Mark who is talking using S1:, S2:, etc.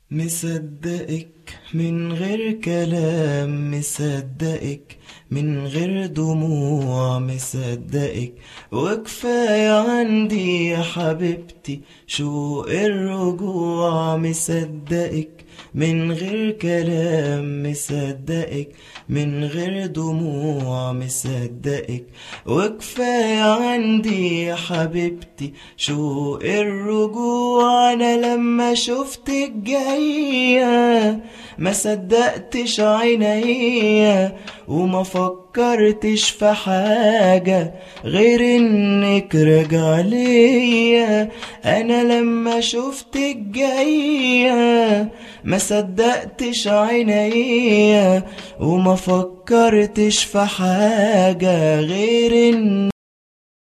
S1: مصدقك من غير كلام مصدقك من غير دموع مصدقك وكفاية عندي يا حبيبتي شوق الرجوع مصدقك من غير كلام مصدقك من غير دموع مصدقك وكفاية عندي يا حبيبتي شوق الرجوع أنا لما شفتك جاية ما صدقتش عينيا وما فكرتش في حاجة غير انك رجع ليا انا لما شفتك جاية ما صدقتش عينيا وما فكرتش في حاجة غير ان